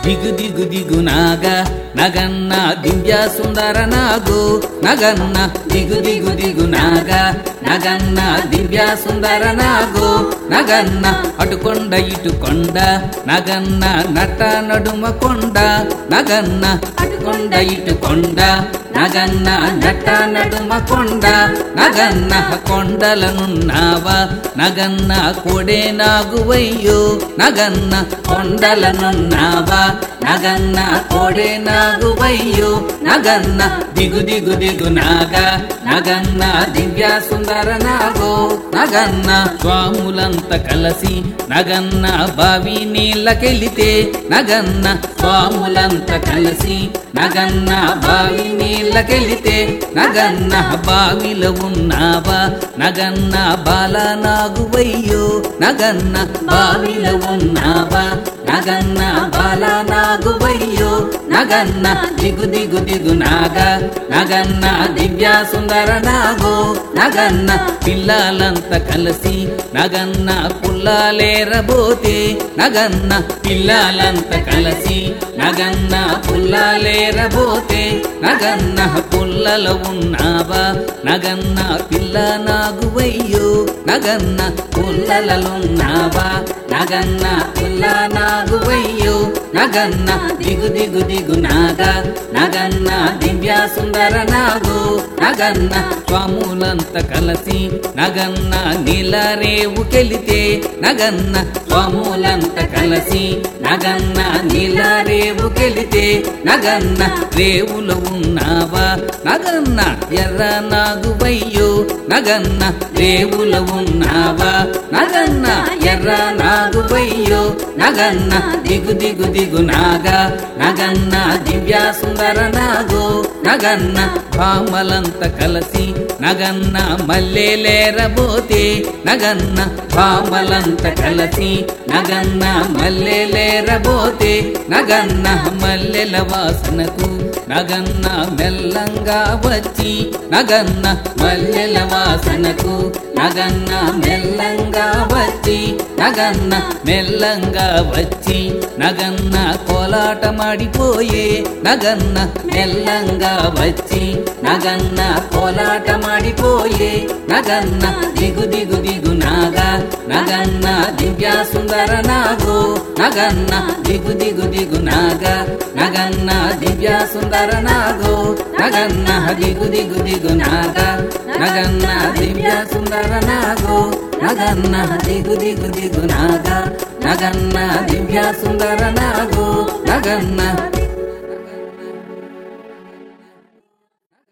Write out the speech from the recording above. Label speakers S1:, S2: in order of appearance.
S1: దిగు దిగు దిగు నాగ నగన్న దివ్య సుందర నాగు నగన్న దిగు దిగు దిగు నాగ నగన్న దివ్య సుందర నాగు నగన్న అటుకొండ ఇటు కొండ నగన్న నట నడుమ కొండ నగన్న అటుకొండ ఇటు కొండ నగన్న నట నడుమ కొండ నగన్న కొండలనున్నావా నగన్న కోడే నాగువయ్యో నగన్న కొండలనున్నావా నగన్న కోడే నాగువయ్యో నగన్న దిగు దిగు దిగు నాగ నగన్న దివ్య సుందర నాగో నగన్న స్వాములంత కలసి నగన్న బావి నీళ్ళకెళితే నగన్న స్వాములంత కలిసి నగన్న బావి నీళ్ళకెళితే నగన్న బావిలో ఉన్నావా నగన్న బాల నాగువయ్యో నగన్న బావిలో ఉన్నావా నగన్న బాల నాగువయ్యో నగన్న దిగు దిగు దిగు నాగ నగన్న దివ్య సుందర నాగో నగన్న పిల్లలంత కలిసి నగన్న పుల్లాలేరబోతే నగన్న పిల్లలంత కలిసి నగన్న పుల్లాలేరబోతే నగన్న పుల్లలో ఉన్నావా నగన్న పిల్ల నాగువయ్యో నగన్న పుల్లలలున్నావా నగన్న పుల్ల నాగువయ్యో నగన్న దిగు దిగు దిగు నాగ నగన్న దివ్య సుందర నాగు నగన్న స్వాములంత కలసి నగన్న నీలరేవు కెలితే నగన్న స్వాములంత కలసి నగన్న నీలరేవు కెలితే నగన్న రేవులో ఉన్నావా నగన్న ఎర్ర నాగువయ్యో నగన్న రేవులో ఉన్నావా నగన్న ఎర్ర నాగువయ్యో నగన్న దిగు దిగు దిగు నాగ నగన్న దివ్య సుందర నాగో నగన్న భామలంత కలసి నగన్న మల్లెలేరబోతే నగన్న భామలంత కలసి నగన్న మల్లెలేరబోతే నగన్న మల్లెల వాసనకు నగన్న మెల్లంగా వచ్చి నగన్న మల్లెల వాసనకు నగన్న మెల్లంగా వచ్చి నగన్న మెల్లంగా వచ్చి నగన్న కోలాటమాడిపోయే నగన్న మెల్లంగా వచ్చి నగన్న కోలాటమాడిపోయే నగన్న దిగు దిగు దిగు నాగ నగన్న దివ్య సుందర నాగో నగన్న దిగు దిగు దిగు నాగ నగన్న దివ్య సుందర నాగో నగన్న దిగు దిగు దిగు నాగ నగన్న దివ్య సుందర నాగో నగన్న దిగు దిగు దిగు నాగ నగన్న దివ్య సుందర నాగో నగన్న